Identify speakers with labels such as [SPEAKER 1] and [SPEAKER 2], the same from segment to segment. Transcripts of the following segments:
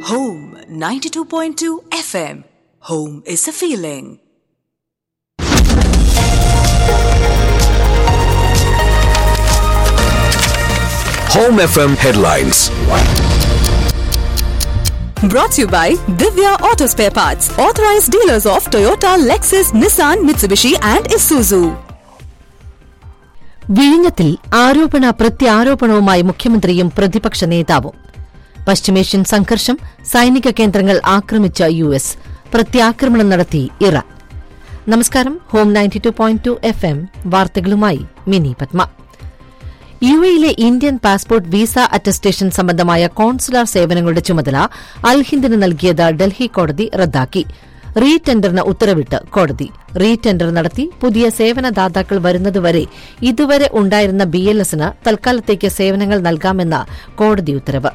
[SPEAKER 1] Home 92.2 FM. Home is a feeling.
[SPEAKER 2] Home FM headlines.
[SPEAKER 1] Brought to you by Divya Auto Spare Parts, authorized dealers of Toyota, Lexus, Nissan, Mitsubishi, and Isuzu.
[SPEAKER 3] വിഴിഞ്ഞത്തിൽ ആരോപണ പ്രത്യാരോപണവുമായി മുഖ്യമന്ത്രിയും പ്രതിപക്ഷ നേതാവും പശ്ചിമേഷ്യൻ സംഘർഷം സൈനിക കേന്ദ്രങ്ങൾ ആക്രമിച്ച യു എസ് പ്രത്യാക്രമണം നടത്തി ഇറാൻ നമസ്കാരം home ninety two point two F M വാർത്തകളുമായി മിനി പത്മ യു എയിലെ ഇന്ത്യൻ പാസ്പോർട്ട് വിസ അറ്റസ്റ്റേഷൻ സംബന്ധമായ കോൺസുലാർ സേവനങ്ങളുടെ ചുമതല അൽ ഹിന്ദിന് നൽകിയത് ഡൽഹി കോടതി റദ്ദാക്കി റീ ടെൻഡറിന് ഉത്തരവിട്ട് കോടതി റീ ടെൻഡർ നടത്തി പുതിയ സേവനദാതാക്കൾ വരുന്നതുവരെ ഇതുവരെ ഉണ്ടായിരുന്ന ബി എൽ എസിന് തൽക്കാലത്തേക്ക് സേവനങ്ങൾ നൽകാമെന്ന കോടതി ഉത്തരവ്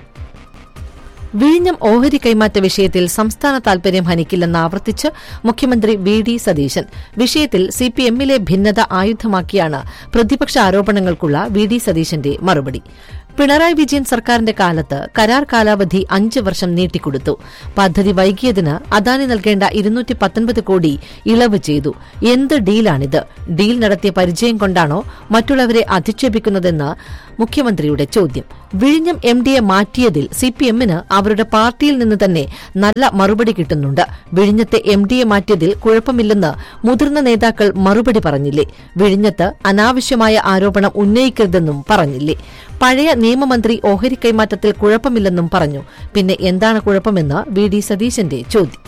[SPEAKER 3] വിഴിഞ്ഞം ഓഹരി കൈമാറ്റ വിഷയത്തിൽ സംസ്ഥാന താൽപര്യം ഹനിക്കില്ലെന്ന് ആവർത്തിച്ച് മുഖ്യമന്ത്രി വി ഡി സതീശൻ വിഷയത്തിൽ സിപിഎമ്മിലെ ഭിന്നത ആയുധമാക്കിയാണ് പ്രതിപക്ഷ ആരോപണങ്ങൾക്കുള്ള വി ഡി സതീശന്റെ മറുപടി പിണറായി വിജയൻ സർക്കാരിന്റെ കാലത്ത് കരാർ കാലാവധി അഞ്ച് വർഷം നീട്ടിക്കൊടുത്തു പദ്ധതി വൈകിയതിന് അദാനി നൽകേണ്ട ഇരുന്നൂറ്റി പത്തൊൻപത് കോടി ഇളവ് ചെയ്തു എന്ത് ഡീലാണിത് ഡീൽ നടത്തിയ പരിചയം കൊണ്ടാണോ മറ്റുള്ളവരെ അധിക്ഷേപിക്കുന്നതെന്ന് മുഖ്യമന്ത്രിയുടെ ചോദ്യം വിഴിഞ്ഞം എം ഡിയെ മാറ്റിയതിൽ സിപിഎമ്മിന് അവരുടെ പാർട്ടിയിൽ നിന്ന് തന്നെ നല്ല മറുപടി കിട്ടുന്നുണ്ട് വിഴിഞ്ഞത്തെ എം ഡിയെ മാറ്റിയതിൽ കുഴപ്പമില്ലെന്ന് മുതിർന്ന നേതാക്കൾ മറുപടി പറഞ്ഞില്ലേ വിഴിഞ്ഞത്ത് അനാവശ്യമായ ആരോപണം ഉന്നയിക്കരുതെന്നും പറഞ്ഞില്ലേ പഴയ നിയമമന്ത്രി ഓഹരി കൈമാറ്റത്തിൽ കുഴപ്പമില്ലെന്നും പറഞ്ഞു പിന്നെ എന്താണ് കുഴപ്പമെന്ന് വി ഡി സതീശന്റെ ചോദ്യം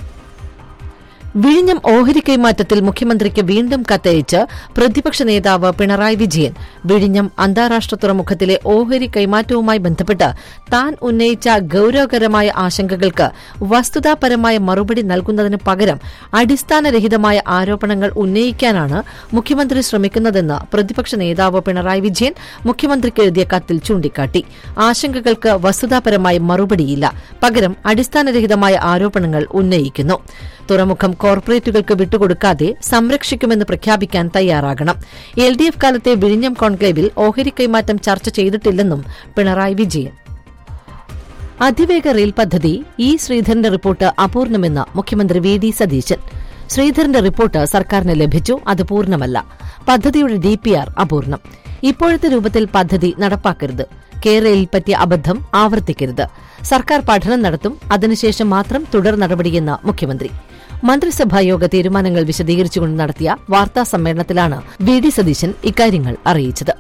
[SPEAKER 3] വിഴിഞ്ഞം ഓഹരി കൈമാറ്റത്തിൽ മുഖ്യമന്ത്രിക്ക് വീണ്ടും കത്തയച്ച് പ്രതിപക്ഷ നേതാവ് പിണറായി വിജയൻ വിഴിഞ്ഞം അന്താരാഷ്ട്ര തുറമുഖത്തിലെ ഓഹരി കൈമാറ്റവുമായി ബന്ധപ്പെട്ട് താൻ ഉന്നയിച്ച ഗൌരവകരമായ ആശങ്കകൾക്ക് വസ്തുതാപരമായ മറുപടി നൽകുന്നതിന് പകരം അടിസ്ഥാനരഹിതമായ ആരോപണങ്ങൾ ഉന്നയിക്കാനാണ് മുഖ്യമന്ത്രി ശ്രമിക്കുന്നതെന്ന് പ്രതിപക്ഷ നേതാവ് പിണറായി വിജയൻ മുഖ്യമന്ത്രിക്ക് എഴുതിയ കത്തിൽ ചൂണ്ടിക്കാട്ടി ആശങ്കകൾക്ക് വസ്തുതാപരമായ മറുപടിയില്ല പകരം അടിസ്ഥാനരഹിതമായ ആരോപണങ്ങൾ ഉന്നയിക്കുന്നു തുറമുഖം കോർപ്പറേറ്റുകൾക്ക് വിട്ടുകൊടുക്കാതെ സംരക്ഷിക്കുമെന്ന് പ്രഖ്യാപിക്കാൻ തയ്യാറാകണം എൽ ഡി എഫ് കാലത്തെ വിഴിഞ്ഞം കോൺക്ലേവിൽ ഓഹരി കൈമാറ്റം ചർച്ച ചെയ്തിട്ടില്ലെന്നും പിണറായി വിജയൻ അതിവേഗ റെയിൽ പദ്ധതി ഇ ശ്രീധരന്റെ റിപ്പോർട്ട് അപൂർണമെന്ന് മുഖ്യമന്ത്രി വി ഡി സതീശൻ ശ്രീധരന്റെ റിപ്പോർട്ട് സർക്കാരിന് ലഭിച്ചു അത് പൂർണ്ണമല്ല പദ്ധതിയുടെ ഡിപിആർ അപൂർണം ഇപ്പോഴത്തെ രൂപത്തിൽ പദ്ധതി നടപ്പാക്കരുത് കേരളയിൽ പറ്റിയ അബദ്ധം ആവർത്തിക്കരുത് സർക്കാർ പഠനം നടത്തും അതിനുശേഷം മാത്രം തുടർ നടപടിയെന്ന് മുഖ്യമന്ത്രി മന്ത്രിസഭാ യോഗ തീരുമാനങ്ങൾ വിശദീകരിച്ചുകൊണ്ട് നടത്തിയ വാർത്താ സമ്മേളനത്തിലാണ് വി ഡി സതീശൻ ഇക്കാര്യങ്ങൾ അറിയിച്ചത്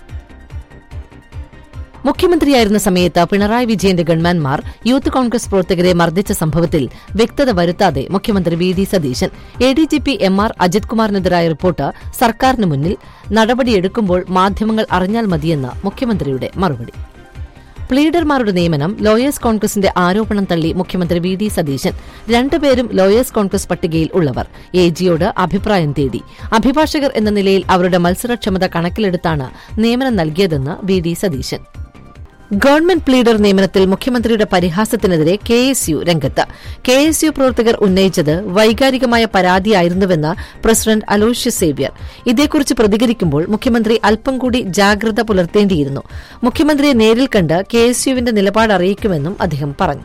[SPEAKER 3] മുഖ്യമന്ത്രിയായിരുന്ന സമയത്ത് പിണറായി വിജയന്റെ ഗൺമാൻമാർ യൂത്ത് കോൺഗ്രസ് പ്രവർത്തകരെ മർദ്ദിച്ച സംഭവത്തിൽ വ്യക്തത വരുത്താതെ മുഖ്യമന്ത്രി V D Satheesan A D G P M R Ajith കുമാറിനെതിരായ റിപ്പോർട്ട് സർക്കാരിന് മുന്നിൽ നടപടിയെടുക്കുമ്പോൾ മാധ്യമങ്ങൾ അറിഞ്ഞാൽ മതിയെന്ന് മുഖ്യമന്ത്രിയുടെ മറുപടി പ്ലീഡർമാരുടെ നിയമനം ലോയേഴ്സ് കോൺഗ്രസിന്റെ ആരോപണം തള്ളി മുഖ്യമന്ത്രി വി ഡി സതീശൻ രണ്ടുപേരും ലോയേഴ്സ് കോൺഗ്രസ് പട്ടികയിൽ ഉള്ളവർ എ ജിയോട് അഭിപ്രായം തേടി അഭിഭാഷകർ എന്ന നിലയിൽ അവരുടെ മത്സരക്ഷമത കണക്കിലെടുത്താണ് നിയമനം നൽകിയതെന്ന് V D Satheesan government pleader നിയമനത്തിൽ മുഖ്യമന്ത്രിയുടെ പരിഹാസത്തിനെതിരെ കെ എസ് യു രംഗത്ത് കെ എസ് യു പ്രവർത്തകർ ഉന്നയിച്ചത് വൈകാരികമായ പരാതിയായിരുന്നുവെന്ന് പ്രസിഡന്റ് അലോഷ്യസ് സേവ്യർ ഇതേക്കുറിച്ച് പ്രതികരിക്കുമ്പോൾ മുഖ്യമന്ത്രി അല്പം കൂടി ജാഗ്രത പുലർത്തേണ്ടിയിരുന്നു മുഖ്യമന്ത്രിയെ നേരിൽ കണ്ട് കെ എസ് യുവിന്റെ നിലപാട് അറിയിക്കുമെന്നും അദ്ദേഹം പറഞ്ഞു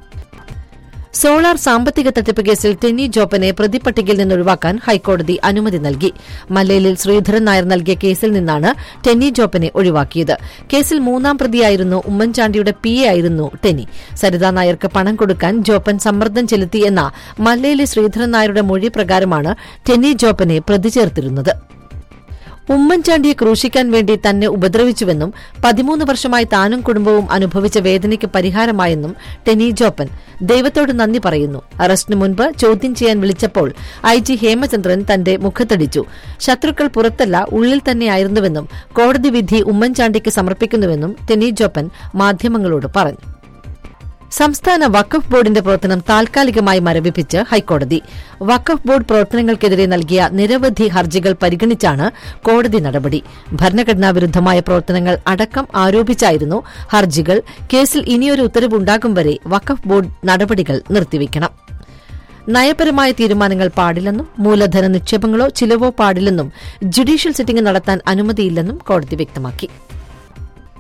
[SPEAKER 3] സോളാർ സാമ്പത്തിക തട്ടിപ്പ് കേസിൽ ടെന്നി ജോപ്പനെ പ്രതിപട്ടികയിൽ നിന്ന് ഒഴിവാക്കാൻ ഹൈക്കോടതി അനുമതി നൽകി മല്ലയിലിൽ ശ്രീധരൻ നായർ നൽകിയ കേസിൽ നിന്നാണ് ടെന്നി ജോപ്പനെ ഒഴിവാക്കിയത് കേസിൽ മൂന്നാം പ്രതിയായിരുന്നു ഉമ്മൻചാണ്ടിയുടെ പി എ ആയിരുന്നു ടെന്നി സരിതാ നായർക്ക് പണം കൊടുക്കാൻ ജോപ്പൻ സമ്മർദ്ദം ചെലുത്തി എന്ന മല്ലയിലെ ശ്രീധരൻ നായരുടെ മൊഴി പ്രകാരമാണ് ടെന്നി ജോപ്പനെ പ്രതി ചേർത്തിരുന്നത് ഉമ്മൻചാണ്ടിയെ ക്രൂശിക്കാൻ വേണ്ടി തന്നെ ഉപദ്രവിച്ചുവെന്നും പതിമൂന്ന് വർഷമായി താനും കുടുംബവും അനുഭവിച്ച വേദനയ്ക്ക് പരിഹാരമായെന്നും ടെനി ജോപ്പൻ ദൈവത്തോട് നന്ദി പറയുന്നു അറസ്റ്റിന് മുൻപ് ചോദ്യം ചെയ്യാൻ വിളിച്ചപ്പോൾ ഐ ജി ഹേമചന്ദ്രൻ തന്റെ മുഖത്തടിച്ചു ശത്രുക്കൾ പുറത്തല്ല ഉള്ളിൽ തന്നെയായിരുന്നുവെന്നും കോടതി വിധി ഉമ്മൻചാണ്ടിക്ക് സമർപ്പിക്കുന്നുവെന്നും ടെനി ജോപ്പൻ മാധ്യമങ്ങളോട് പറഞ്ഞു സംസ്ഥാന വഖഫ് ബോർഡിന്റെ പ്രവർത്തനം താൽക്കാലികമായി മരവിപ്പിച്ച് ഹൈക്കോടതി വഖഫ് ബോർഡ് പ്രവർത്തനങ്ങൾക്കെതിരെ നൽകിയ നിരവധി ഹർജികൾ പരിഗണിച്ചാണ് കോടതി നടപടി ഭരണഘടനാ വിരുദ്ധമായ പ്രവർത്തനങ്ങൾ അടക്കം ആരോപിച്ചായിരുന്നു ഹർജികൾ കേസിൽ ഇനിയൊരു ഉത്തരവുണ്ടാകും വരെ വഖഫ് ബോർഡ് നടപടികൾ നിർത്തിവെക്കണം നയപരമായ തീരുമാനങ്ങൾ പാടില്ലെന്നും മൂലധന നിക്ഷേപങ്ങളോ ചിലവോ പാടില്ലെന്നും ജുഡീഷ്യൽ സിറ്റിംഗ് നടത്താൻ അനുമതിയില്ലെന്നും കോടതി വ്യക്തമാക്കി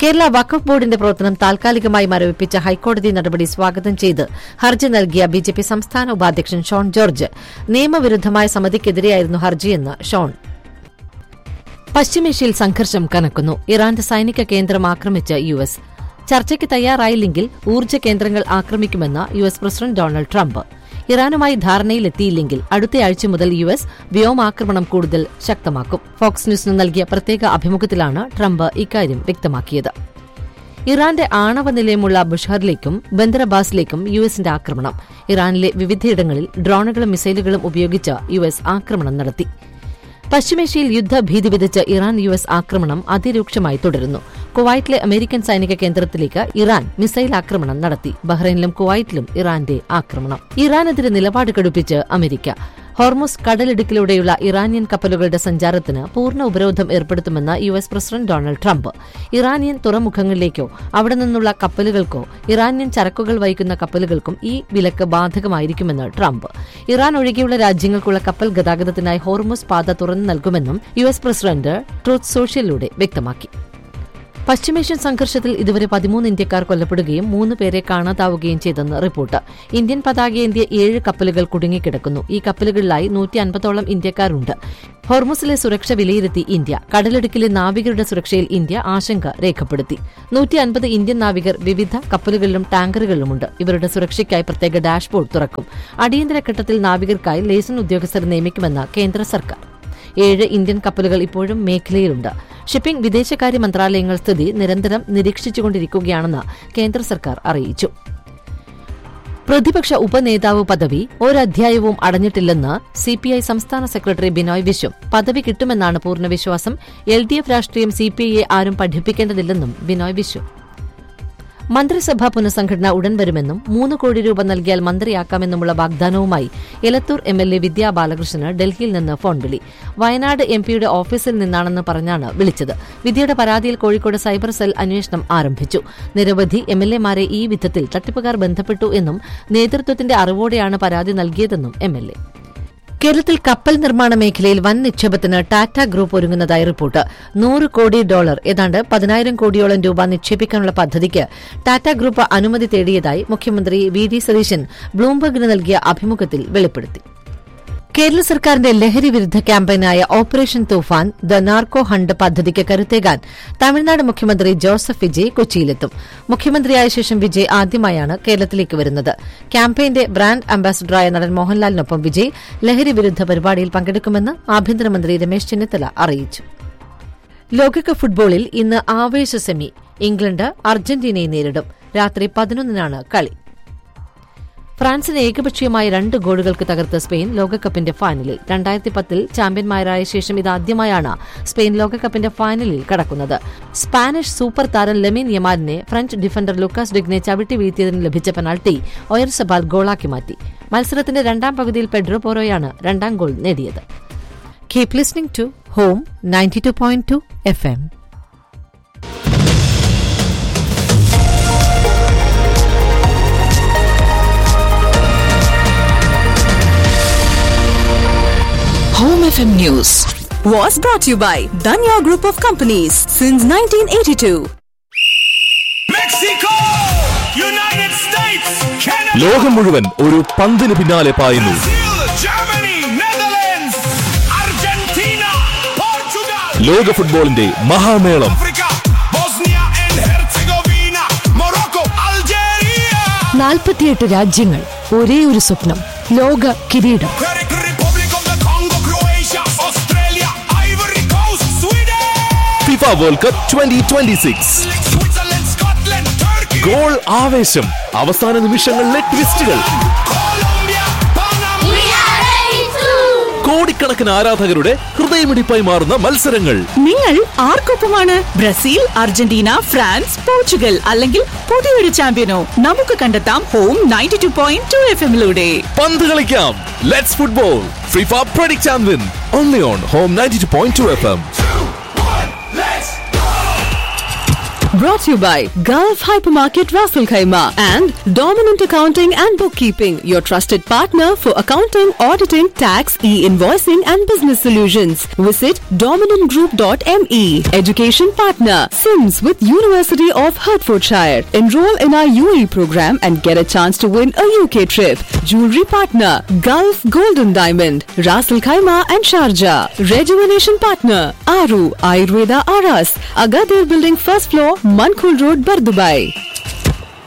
[SPEAKER 3] കേരള വഖഫ് ബോർഡിന്റെ പ്രവർത്തനം താൽക്കാലികമായി മരവിപ്പിച്ച ഹൈക്കോടതി നടപടി സ്വാഗതം ചെയ്ത് ഹർജി നൽകിയ ബിജെപി സംസ്ഥാന ഉപാധ്യക്ഷൻ ഷോൺ ജോർജ് നിയമവിരുദ്ധമായ സമിതിക്കെതിരെയായിരുന്നു ഹർജിയെന്ന് ഷോൺ പശ്ചിമേഷ്യയിൽ സംഘർഷം കനക്കുന്നു ഇറാന്റെ സൈനിക കേന്ദ്രം ആക്രമിച്ച് യു എസ് ചർച്ചയ്ക്ക് തയ്യാറായില്ലെങ്കിൽ ഊർജ്ജ കേന്ദ്രങ്ങൾ ആക്രമിക്കുമെന്ന് U S president Donald Trump ഇറാനുമായി ധാരണയിലെത്തിയില്ലെങ്കിൽ അടുത്തയാഴ്ച മുതൽ യു എസ് വ്യോമാക്രമണം കൂടുതൽ ശക്തമാക്കും ഫോക്സ് ന്യൂസിന് നൽകിയ പ്രത്യേക അഭിമുഖത്തിലാണ് ട്രംപ് ഇക്കാര്യം വ്യക്തമാക്കിയത് ഇറാന്റെ ആണവ നിലയമുള്ള ബുഷാറിലേക്കും ബന്ദറബാസിലേക്കും യു എസിന്റെ ആക്രമണം ഇറാനിലെ വിവിധയിടങ്ങളിൽ ഡ്രോണുകളും മിസൈലുകളും ഉപയോഗിച്ച് യു എസ് ആക്രമണം നടത്തി പശ്ചിമേഷ്യയിൽ യുദ്ധഭീതി വിതച്ച് ഇറാൻ യു എസ് ആക്രമണം അതിരൂക്ഷമായി തുടരുന്നു കുവൈറ്റിലെ അമേരിക്കൻ സൈനിക കേന്ദ്രത്തിലേക്ക് ഇറാൻ മിസൈൽ ആക്രമണം നടത്തി ബഹ്റൈനിലും കുവൈറ്റിലും ഇറാന്റെ ആക്രമണം ഇറാനെതിരെ നിലപാട് കടുപ്പിച്ച് അമേരിക്ക ഹോർമുസ് കടലിടുക്കിലൂടെയുള്ള ഇറാനിയൻ കപ്പലുകളുടെ സഞ്ചാരത്തിന് പൂർണ്ണ ഉപരോധം ഏർപ്പെടുത്തുമെന്ന് U S president Donald Trump Iranian തുറമുഖങ്ങളിലേക്കോ അവിടെ നിന്നുള്ള കപ്പലുകൾക്കോ ഇറാനിയൻ ചരക്കുകൾ വഹിക്കുന്ന കപ്പലുകൾക്കും ഈ വിലക്ക് ബാധകമായിരിക്കുമെന്ന് ട്രംപ് ഇറാൻ ഒഴികെയുള്ള രാജ്യങ്ങൾക്കുള്ള കപ്പൽ ഗതാഗതത്തിനായി ഹോർമുസ് പാത തുറന്നു നൽകുമെന്നും യു എസ് പ്രസിഡന്റ് ട്രൂത്ത് സോഷ്യലിലൂടെ വ്യക്തമാക്കി പശ്ചിമേഷ്യൻ സംഘർഷത്തിൽ ഇതുവരെ പതിമൂന്ന് ഇന്ത്യക്കാർ കൊല്ലപ്പെടുകയും മൂന്ന് പേരെ കാണാതാവുകയും ചെയ്തെന്ന് റിപ്പോർട്ട് ഇന്ത്യൻ പതാകയേന്തിയ ഏഴ് കപ്പലുകൾ കുടുങ്ങിക്കിടക്കുന്നു ഈ കപ്പലുകളിലായി നൂറ്റി അൻപതോളം ഇന്ത്യക്കാരുണ്ട് ഹോർമുസിലെ സുരക്ഷ വിലയിരുത്തി ഇന്ത്യ കടലിടുക്കിലെ നാവികരുടെ സുരക്ഷയിൽ ഇന്ത്യ ആശങ്ക രേഖപ്പെടുത്തി നൂറ്റി അൻപത് ഇന്ത്യൻ നാവികർ വിവിധ കപ്പലുകളിലും ടാങ്കറുകളിലുമുണ്ട് ഇവരുടെ സുരക്ഷയ്ക്കായി പ്രത്യേക ഡാഷ്ബോർഡ് തുറക്കും അടിയന്തര ഘട്ടത്തിൽ നാവികർക്കായി ലേസൺ ഉദ്യോഗസ്ഥരെ നിയമിക്കുമെന്ന് കേന്ദ്ര സർക്കാർ ഏഴ് ഇന്ത്യൻ കപ്പലുകൾ ഇപ്പോഴും മേഖലയിലുണ്ട് ഷിപ്പിംഗ് വിദേശകാര്യ മന്ത്രാലയങ്ങൾ സ്ഥിതി നിരന്തരം നിരീക്ഷിച്ചുകൊണ്ടിരിക്കുകയാണെന്ന് കേന്ദ്ര സർക്കാർ അറിയിച്ചു പ്രതിപക്ഷ ഉപനേതാവ് പദവി ഒരധ്യായവും അടഞ്ഞിട്ടില്ലെന്ന് സിപിഐ സംസ്ഥാന സെക്രട്ടറി ബിനോയ് വിശ്വം പദവി കിട്ടുമെന്നാണ് പൂർണ്ണ വിശ്വാസം എൽ ഡി എഫ് രാഷ്ട്രീയം സിപിഐയെ ആരും പഠിപ്പിക്കേണ്ടതില്ലെന്നും ബിനോയ് വിശ്വം മന്ത്രിസഭാ പുനഃസംഘടന ഉടൻ വരുമെന്നും മൂന്ന് കോടി രൂപ നൽകിയാൽ മന്ത്രിയാക്കാമെന്നുമുള്ള വാഗ്ദാനവുമായി Elathur M L A Vidya ബാലകൃഷ്ണന് ഡൽഹിയിൽ നിന്ന് ഫോൺ വിളി വയനാട് എം പിയുടെ ഓഫീസിൽ നിന്നാണെന്ന് പറഞ്ഞാണ് വിളിച്ചത് വിദ്യയുടെ പരാതിയിൽ കോഴിക്കോട് സൈബർ സെൽ അന്വേഷണം ആരംഭിച്ചു നിരവധി എം എൽ എമാരെ ഈ വിധത്തിൽ തട്ടിപ്പുകാർ ബന്ധപ്പെട്ടു എന്നും നേതൃത്വത്തിന്റെ അറിവോടെയാണ് പരാതി നൽകിയതെന്നും എം എൽ എ കേരളത്തിൽ കപ്പൽ നിർമ്മാണ മേഖലയിൽ വൻ നിക്ഷേപത്തിന് ടാറ്റ ഗ്രൂപ്പ് ഒരുങ്ങുന്നതായി റിപ്പോർട്ട് നൂറ് കോടി ഡോളർ ഏതാണ്ട് പതിനായിരം കോടിയോളം രൂപ നിക്ഷേപിക്കാനുള്ള പദ്ധതിക്ക് ടാറ്റ ഗ്രൂപ്പ് അനുമതി തേടിയതായി മുഖ്യമന്ത്രി വി ഡി സതീശൻ ബ്ലൂംബർഗിന് നൽകിയ അഭിമുഖത്തിൽ വെളിപ്പെടുത്തി കേരള സർക്കാരിന്റെ ലഹരി വിരുദ്ധ ക്യാമ്പയിനായ operation Toofan the narco hunt പദ്ധതിക്ക് കരുത്തേകാൻ തമിഴ്നാട് മുഖ്യമന്ത്രി ജോസഫ് വിജയ് കൊച്ചിയിലെത്തും മുഖ്യമന്ത്രിയായ ശേഷം വിജയ് ആദ്യമായാണ് കേരളത്തിലേക്ക് വരുന്നത് ക്യാമ്പയിന്റെ ബ്രാൻഡ് അംബാസഡറായ നടൻ മോഹൻലാലിനൊപ്പം വിജയ് ലഹരി വിരുദ്ധ പരിപാടിയിൽ പങ്കെടുക്കുമെന്ന് ആഭ്യന്തരമന്ത്രി രമേശ് ചെന്നിത്തല അറിയിച്ചു ലോകകപ്പ് ഫുട്ബോളിൽ ഇന്ന് ആവേശ സെമി ഇംഗ്ലണ്ട് അർജന്റീനയെ നേരിടും രാത്രി പതിനൊന്നിനാണ് കളി ഫ്രാൻസിന് ഏകപക്ഷീയമായ രണ്ട് ഗോളുകൾക്ക് തകർത്ത് സ്പെയിൻ ലോകകപ്പിന്റെ ഫൈനലിൽ രണ്ടായിരത്തി പത്തിൽ ചാമ്പ്യന്മാരായ ശേഷം ഇതാദ്യമായാണ് സ്പെയിൻ ലോകകപ്പിന്റെ ഫൈനലിൽ കടക്കുന്നത് സ്പാനിഷ് സൂപ്പർ താരം ലെമിൻ യമാലിനെ ഫ്രഞ്ച് ഡിഫൻഡർ ലുക്കാസ് ഡിഗ്നെ ചവിട്ടി വീഴ്ത്തിയതിന് ലഭിച്ച പെനാൾട്ടി ഒയർ സബാൽ ഗോളാക്കി മാറ്റി മത്സരത്തിന്റെ രണ്ടാം പകുതിയിൽ പെഡ്രോ പോറോയാണ് രണ്ടാം ഗോൾ നേടിയത് keep listening to home ninety two point two F M
[SPEAKER 1] Home FM News was brought to you by Danya Group of Companies since 1982.
[SPEAKER 4] Mexico! United States! Canada!
[SPEAKER 2] ലോകം മുഴുവൻ ഒരു പന്തിന് പിന്നാലെ പായുന്നു
[SPEAKER 4] Brazil! Germany! Netherlands! Argentina! Portugal!
[SPEAKER 2] ലോക ഫുട്ബോളിന്റെ മഹാമേളം
[SPEAKER 4] Africa! Bosnia and Herzegovina! Morocco! Algeria!
[SPEAKER 3] നാൽപ്പത്തിയെട്ട് രാജ്യങ്ങൾ ഒരേ ഒരു സ്വപ്നം ലോക കിരീടം
[SPEAKER 4] Czech Republic of the Congo! Croatia! Australia! Ivory Coast! Sweden!
[SPEAKER 2] FIFA World Cup twenty twenty six
[SPEAKER 4] Switzerland! Scotland! Turkey!
[SPEAKER 2] Goal ആവേശം അവസാന നിമിഷങ്ങളിലെ ട്വിസ്റ്റുകൾ
[SPEAKER 4] Colombia! Panama!
[SPEAKER 2] കോടിക്കണക്കിന് ആരാധകരുടെ ഹൃദയമിടിപ്പായി മാറുന്ന മത്സരങ്ങൾ
[SPEAKER 5] നിങ്ങൾ ആർക്കൊപ്പമാണ് ബ്രസീൽ അർജന്റീന ഫ്രാൻസ് പോർച്ചുഗൽ അല്ലെങ്കിൽ പുതിയൊരു ചാമ്പ്യനോ നമുക്ക് കണ്ടെത്താം home ninety two point two F എമ്മിലൂടെ
[SPEAKER 2] പന്ത് കളിക്കാം let's football FIFA predict and win only on home ninety two point two F M
[SPEAKER 1] Brought to you by Gulf Hypermarket Raffle Khaima and Dominant Accounting and Bookkeeping, your trusted partner for accounting, auditing, tax, e-invoicing and business solutions. Visit dominantgroup.me. Education partner, Sims with University of Hertfordshire. Enroll in our UAE program and get a chance to win a UK trip. Jewelry partner, Gulf Golden Diamond, Rasul Khaima and Sharjah. Rejuvenation partner, Aru Ayurveda Aras, Agadir Building first floor, Mankul Road, Bardubai.